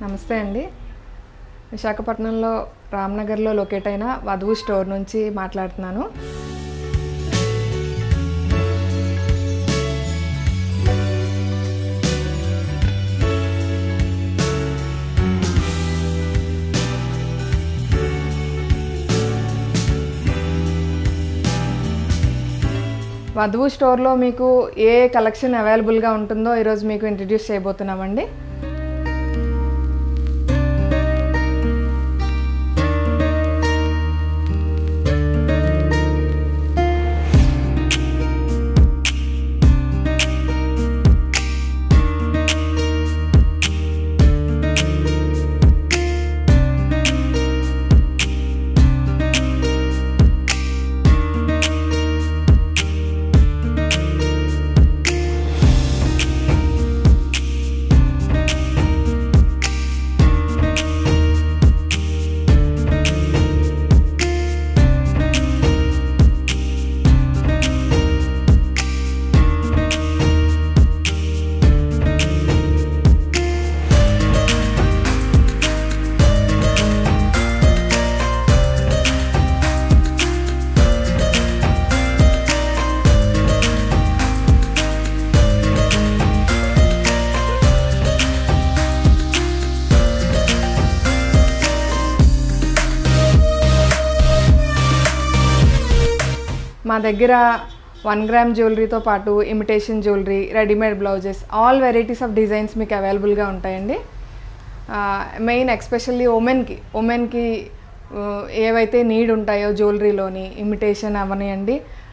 నమస్తే అండి విశాఖపట్నంలో రామ్నగర్లో లొకేట్ అయిన వధువు స్టోర్ నుంచి మాట్లాడుతున్నాను వధువు స్టోర్లో మీకు ఏ కలెక్షన్ అవైలబుల్గా ఉంటుందో ఈరోజు మీకు ఇంట్రడ్యూస్ చేయబోతున్నామండి మా దగ్గర వన్ గ్రామ్ జ్యువెలరీతో పాటు imitation jewellery readymade blouses all varieties of designs మీకు అవైలబుల్గా ఉంటాయండి మెయిన్ ఎక్స్పెషల్లీ ఉమెన్కి ఉమెన్కి ఏవైతే నీడ్ ఉంటాయో జ్యువెలరీలోని ఇమిటేషన్ అవనియండి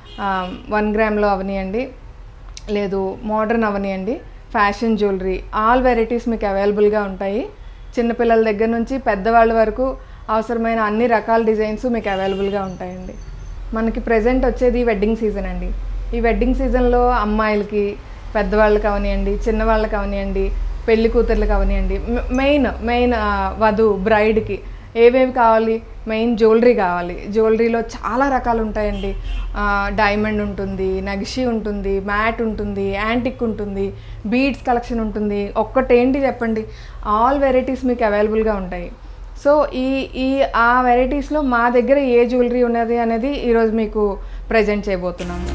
వన్ గ్రామ్లో అవనియండి లేదు మోడర్న్ అవనియండి ఫ్యాషన్ జ్యువెలరీ ఆల్ వెరైటీస్ మీకు అవైలబుల్గా ఉంటాయి చిన్నపిల్లల దగ్గర నుంచి పెద్దవాళ్ళ వరకు అవసరమైన అన్ని రకాల డిజైన్స్ మీకు అవైలబుల్గా ఉంటాయండి మనకి ప్రజెంట్ వచ్చేది వెడ్డింగ్ సీజన్ అండి ఈ వెడ్డింగ్ సీజన్లో అమ్మాయిలకి పెద్దవాళ్ళకి అవనియండి చిన్నవాళ్ళకి అవనియండి పెళ్లి కూతుర్లకు అవనియండి మెయిన్ మెయిన్ వధు బ్రైడ్కి ఏవేవి కావాలి మెయిన్ జ్యువెలరీ కావాలి జ్యువెలరీలో చాలా రకాలు ఉంటాయండి డైమండ్ ఉంటుంది నగిషి ఉంటుంది మ్యాట్ ఉంటుంది యాంటిక్ ఉంటుంది బీడ్స్ కలెక్షన్ ఉంటుంది ఒక్కటేంటి చెప్పండి ఆల్ వెరైటీస్ మీకు అవైలబుల్గా ఉంటాయి సో ఈ ఈ ఆ వెరైటీస్లో మా దగ్గర ఏ జ్యువెలరీ ఉన్నది అనేది ఈరోజు మీకు ప్రజెంట్ చేయబోతున్నాము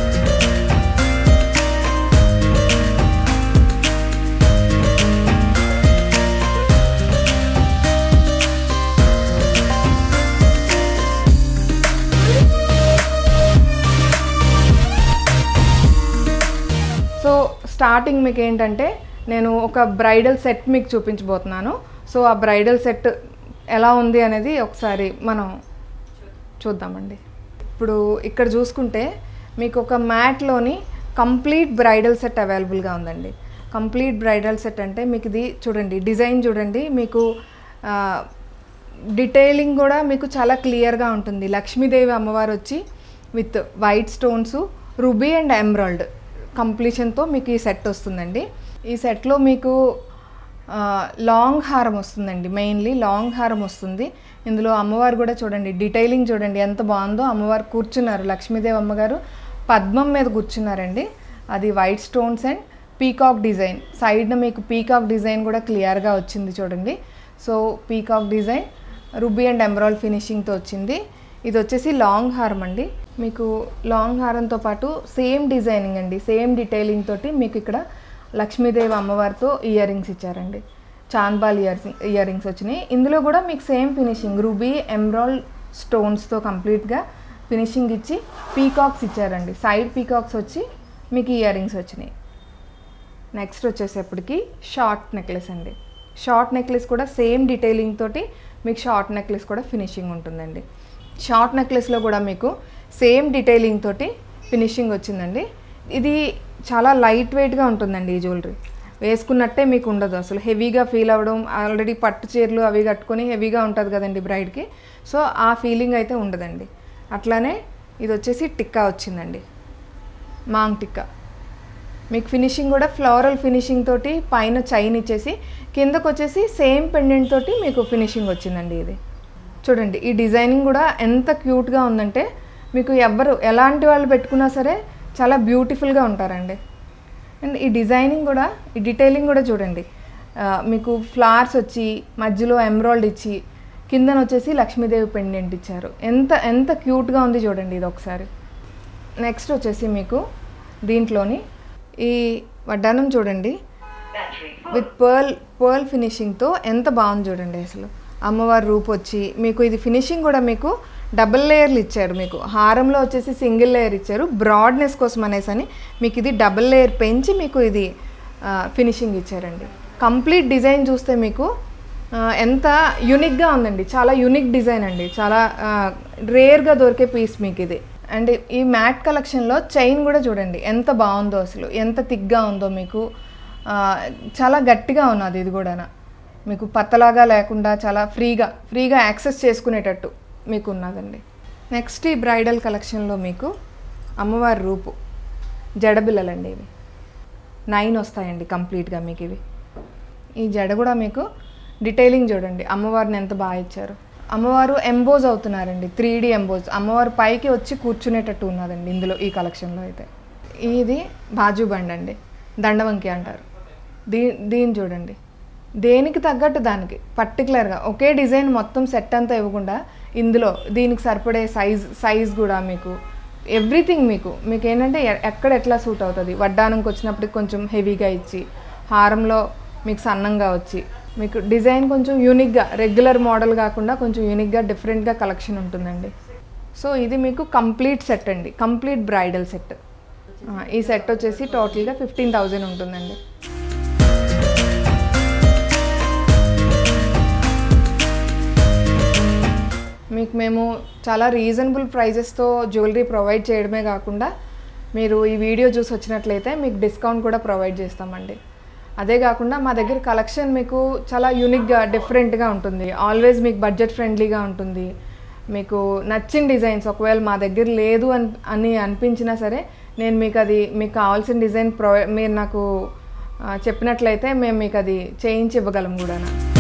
సో స్టార్టింగ్ మీకు ఏంటంటే నేను ఒక బ్రైడల్ సెట్ మీకు చూపించబోతున్నాను సో ఆ బ్రైడల్ సెట్ ఎలా ఉంది అనేది ఒకసారి మనం చూద్దామండి ఇప్పుడు ఇక్కడ చూసుకుంటే మీకు ఒక మ్యాట్లోని కంప్లీట్ బ్రైడల్ సెట్ అవైలబుల్గా ఉందండి కంప్లీట్ బ్రైడల్ సెట్ అంటే మీకు ఇది చూడండి డిజైన్ చూడండి మీకు డీటెయిలింగ్ కూడా మీకు చాలా క్లియర్గా ఉంటుంది లక్ష్మీదేవి అమ్మవారు వచ్చి with white stones ruby and emerald కంప్లీషన్తో మీకు ఈ సెట్ వస్తుందండి ఈ సెట్లో మీకు లాంగ్ హారం వస్తుందండి మెయిన్లీ లాంగ్ హారం వస్తుంది ఇందులో అమ్మవారు కూడా చూడండి డీటెయిలింగ్ చూడండి ఎంత బాగుందో అమ్మవారు కూర్చున్నారు లక్ష్మీదేవి అమ్మగారు పద్మం మీద కూర్చున్నారండి అది white stones and peacock design సైడ్న మీకు పీకాక్ డిజైన్ కూడా క్లియర్గా వచ్చింది చూడండి so peacock design ruby and emerald ఫినిషింగ్తో వచ్చింది ఇది వచ్చేసి లాంగ్ హారం అండి మీకు లాంగ్ హారంతో పాటు సేమ్ డిజైనింగ్ అండి సేమ్ డీటెయిలింగ్ తోటి మీకు ఇక్కడ లక్ష్మీదేవి అమ్మవారితో ఇయర్ రింగ్స్ ఇచ్చారండి చాంద్బాల్ ఇయర్ ఇయర్ రింగ్స్ వచ్చినాయి ఇందులో కూడా మీకు సేమ్ ఫినిషింగ్ రూబీ ఎమ్రాల్డ్ స్టోన్స్తో కంప్లీట్గా ఫినిషింగ్ ఇచ్చి పీకాక్స్ ఇచ్చారండి సైడ్ పీకాక్స్ వచ్చి మీకు ఇయర్ రింగ్స్ వచ్చినాయి నెక్స్ట్ వచ్చేసేపటికి షార్ట్ నెక్లెస్ అండి షార్ట్ నెక్లెస్ కూడా సేమ్ డీటెయిలింగ్ తోటి మీకు షార్ట్ నెక్లెస్ కూడా ఫినిషింగ్ ఉంటుందండి షార్ట్ నెక్లెస్లో కూడా మీకు సేమ్ డీటెయిలింగ్ తోటి ఫినిషింగ్ వచ్చిందండి ఇది చాలా లైట్ వెయిట్గా ఉంటుందండి ఈ జ్యువెలరీ వేసుకున్నట్టే మీకు ఉండదు అసలు హెవీగా ఫీల్ అవ్వడం ఆల్రెడీ పట్టు చీరలు అవి కట్టుకొని హెవీగా ఉంటుంది కదండి బ్రైడ్కి సో ఆ ఫీలింగ్ అయితే ఉండదండి అట్లానే ఇది వచ్చేసి టిక్కా వచ్చిందండి మాంగ్ టిక్కా మీకు ఫినిషింగ్ కూడా ఫ్లోరల్ ఫినిషింగ్ తోటి పైన చైన్ ఇచ్చేసి కిందకు వచ్చేసి సేమ్ పెండెంట్ తోటి మీకు ఫినిషింగ్ వచ్చిందండి ఇది చూడండి ఈ డిజైనింగ్ కూడా ఎంత క్యూట్గా ఉందంటే మీకు ఎవ్వరు ఎలాంటి వాళ్ళు పెట్టుకున్నా సరే చాలా బ్యూటిఫుల్గా ఉంటారండి అండ్ ఈ డిజైనింగ్ కూడా ఈ డీటెయిలింగ్ కూడా చూడండి ఆ, మీకు ఫ్లవర్స్ వచ్చి మధ్యలో ఎమ్రాయిడ్ ఇచ్చి కిందన వచ్చేసి లక్ష్మీదేవి పెండెంట్ ఇచ్చారు ఎంత ఎంత క్యూట్గా ఉంది చూడండి ఇది ఒకసారి నెక్స్ట్ వచ్చేసి మీకు దీంట్లోని ఈ వడ్డానం చూడండి విత్ పర్ల్ పర్ల్ ఫినిషింగ్తో ఎంత బాగుంది చూడండి అసలు అమ్మవారి రూపు వచ్చి మీకు ఇది ఫినిషింగ్ కూడా మీకు డబుల్ లేయర్లు ఇచ్చారు మీకు హారంలో వచ్చేసి సింగిల్ లేయర్ ఇచ్చారు బ్రాడ్నెస్ కోసం అనేసి అని మీకు ఇది డబుల్ లేయర్ పెంచి మీకు ఇది ఫినిషింగ్ ఇచ్చారండి కంప్లీట్ డిజైన్ చూస్తే మీకు ఆ, ఎంత యూనిక్గా ఉందండి చాలా యూనిక్ డిజైన్ అండి చాలా రేర్గా దొరికే పీస్ మీకు ఇది అండ్ ఈ మ్యాట్ కలెక్షన్లో చైన్ కూడా చూడండి ఎంత బాగుందో అసలు ఎంత థిక్గా ఉందో మీకు ఆ, చాలా గట్టిగా ఉన్నది ఇది కూడా మీకు పత్తలాగా లేకుండా చాలా ఫ్రీగా ఫ్రీగా యాక్సెస్ చేసుకునేటట్టు మీకు ఉన్నదండి నెక్స్ట్ ఈ బ్రైడల్ కలెక్షన్లో మీకు అమ్మవారి రూపు జడబిల్లలండి ఇవి నైన్ వస్తాయండి కంప్లీట్గా మీకు ఇవి ఈ జడ కూడా మీకు డీటెయిలింగ్ చూడండి అమ్మవారిని ఎంత బాగా ఇచ్చారు అమ్మవారు ఎంబోజ్ అవుతున్నారండి త్రీ డీ ఎంబోజ్ అమ్మవారు పైకి వచ్చి కూర్చునేటట్టు ఉన్నదండి ఇందులో ఈ కలెక్షన్లో అయితే ఇది బాజు బండ్ అండి దండవంకి అంటారు దీ దీన్ని చూడండి దేనికి తగ్గట్టు దానికి పర్టికులర్గా ఒకే డిజైన్ మొత్తం సెట్ అంతా ఇవ్వకుండా ఇందులో దీనికి సరిపడే సైజ్ సైజ్ కూడా మీకు ఎవ్రీథింగ్ మీకు మీకు ఏంటంటే ఎ- ఎక్కడ ఎట్లా సూట్ అవుతుంది వడ్డానంకి వచ్చినప్పటికి కొంచెం హెవీగా ఇచ్చి హారంలో మీకు సన్నంగా వచ్చి మీకు డిజైన్ కొంచెం యూనిక్గా రెగ్యులర్ మోడల్ కాకుండా కొంచెం యూనిక్గా డిఫరెంట్గా కలెక్షన్ ఉంటుందండి సో ఇది మీకు కంప్లీట్ సెట్ అండి కంప్లీట్ బ్రైడల్ సెట్ ఈ సెట్ వచ్చేసి టోటల్గా ఫిఫ్టీన్ థౌజండ్ ఉంటుందండి మీకు మేము చాలా రీజనబుల్ ప్రైజెస్తో జ్యువెలరీ ప్రొవైడ్ చేయడమే కాకుండా మీరు ఈ వీడియో చూసి వచ్చినట్లయితే మీకు డిస్కౌంట్ కూడా ప్రొవైడ్ చేస్తామండి అదే కాకుండా మా దగ్గర కలెక్షన్ మీకు చాలా యూనిక్గా డిఫరెంట్గా ఉంటుంది ఆల్వేస్ మీకు బడ్జెట్ ఫ్రెండ్లీగా ఉంటుంది మీకు నచ్చిన డిజైన్స్ ఒకవేళ మా దగ్గర లేదు అని అని అనిపించినా సరే నేను మీకు అది మీకు కావాల్సిన డిజైన్ ప్రొవై మీరు నాకు ఆ, చెప్పినట్లయితే మేము మీకు అది చేయించి ఇవ్వగలం కూడా